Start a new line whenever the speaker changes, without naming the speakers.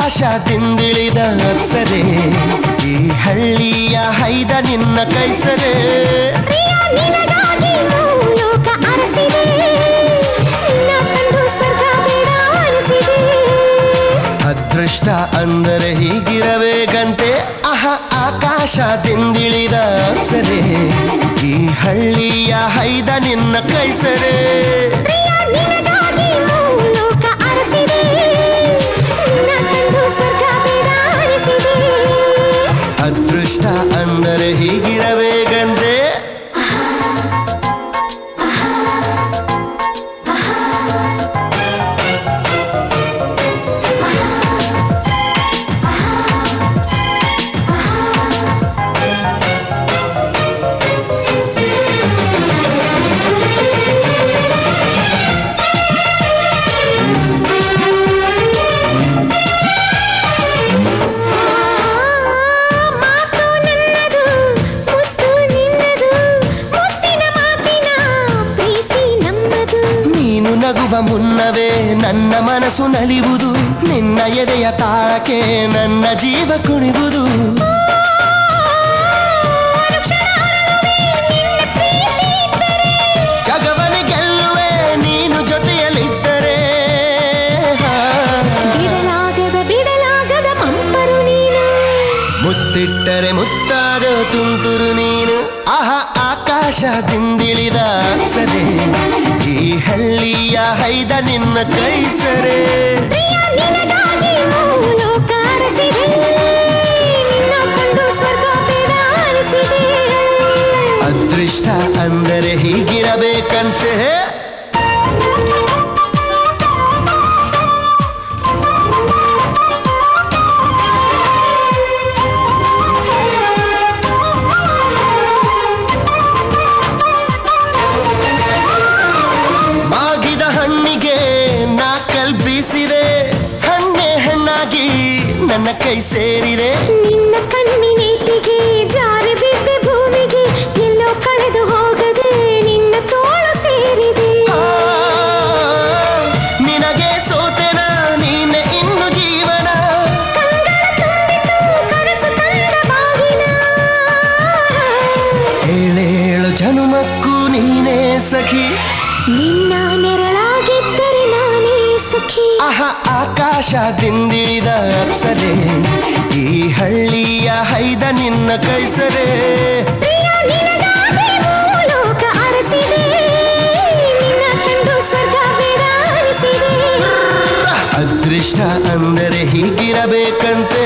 ಆಕಾಶದಿಂದಿಳಿದ ಅಪ್ಸರೆ ಈ ಹಳ್ಳಿಯ ಹೈದ ನಿನ್ನ ಕೈಸರೆ
ಪ್ರಿಯ ನಿನಗಾಗಿ ಲೋಕ ಅರಸಿದೆ ನಿನ್ನ ಕಂಡು ಸ್ವರ್ಗ ಬೇಡ ಅನಿಸಿದೆ
ಅದೃಷ್ಟ ಅಂದರೆ ಹೀಗಿರಬೇಕಂತೆ ಅಹ ಆಕಾಶದಿಂದಿಳಿದ ಅಪ್ಸರೆ ಈ ಹಳ್ಳಿಯ ಹೈದ ನಿನ್ನ ಕೈಸರೆ
ಪ್ರಿಯ ನಿನಗಾಗಿ ಲೋಕ ಅರಸಿದೆ ನಿನ್ನ ಕಂಡು ಸ್ವರ್ಗ ಬೇಡ ಅನಿಸಿದೆ
ಅದೃಷ್ಟ ಅಂದರೆ ಹೀಗಿರಬೇಕಂತೆ
ಮಾತು ನನ್ನದು ಮುತ್ತು ನಿನ್ನದು ಮುತ್ತಿನ ಮಾತಿನ ಪ್ರೀತಿ ನಮ್ಮದು
ನೀನು ನಗುವ ಮುನ್ನವೇ ನನ್ನ ಮನಸ್ಸು ನಲಿಯುವುದು ನಿನ್ನ ಎದೆಯ ತಾಳಕ್ಕೆ ನನ್ನ ಜೀವ ಕುಣಿವುದು ಜಗವನೆ ಗೆಲ್ಲುವೆ ನೀನು ಜೊತೆಯಲ್ಲಿದ್ದರೆ ಹಾ.
ಬಿಡಲಾಗದ ಬಿಡಲಾಗದ ಮಂಪರು ನೀನು
ಮುತ್ತಿಟ್ಟರೆ ಮುತ್ತಾಗ ತುಂತುರು ನೀನು ಆಹ ಆಕಾಶದಿಂದಿಳಿದ ಅಪ್ಸರೆ ಈ ಹಳ್ಳಿಯ ಹೈದ ನಿನ್ನ ಕೈಸರೆ
ಪ್ರಿಯ ನಿನಗಾಗಿ ಲೋಕ ಅರಸಿದೆ ನಿನ್ನ ಕಂಡು ಸ್ವರ್ಗ ಬೇಡ ಅನಿಸಿದೆ
ಅದೃಷ್ಟ ಅಂದರೆ ಹೀಗಿರಬೇಕಂತೆ ಮಾಗಿದ ಹಣ್ಣಿಗೆ ನಾ ಕಲ್ಪಿಸಿದೆ ಹಣ್ಣೆ ಹಣ್ಣಾಗಿ ನನ್ನ ಕೈ ಸೇರಿದೆ
ನಿನ್ನ ಕಣ್ಣಿನೇಟಿಗೆ ಜಾರಿ ಬಿದ್ದೆ ಭೂಮಿಗೆ ಎಲ್ಲೋ ಕಳೆದು ಹೋಗದೆ ನಿನ್ನ ತೋಳು ಸೇರಿದೆ
ಆ, ನಿನಗೆ ಸೋತೆನ ನೀನೆ ಇನ್ನು ಜೀವನ
ಕಂಗಳ ತುಂಬಿತು ಕನಸು ತಂದ ಬಾಗಿನ
ಏಳೇಳು ಜನುಮಕ್ಕೂ ನೀನೇ ಸಖಿ
ನಿನ್ನ ನೆರಳಾಗಿದ್ದರೆ ನಾನೇ ಸುಖಿ
ಆಹ ಆಕಾಶದಿಂದಿಳಿದ ಅಪ್ಸರೆ ಈ ಹಳ್ಳಿಯ ಹೈದ ನಿನ್ನ ಕೈಸರೆ
ಪ್ರಿಯ ನಿನಗಾಗಿ ಲೋಕ ಅರಸಿದೆ ನಿನ್ನ ಕಂಡು ಸ್ವರ್ಗ ಬೇಡ ಅನಿಸಿದೆ
ಅದೃಷ್ಟ ಅಂದರೆ ಹೀಗಿರಬೇಕಂತೆ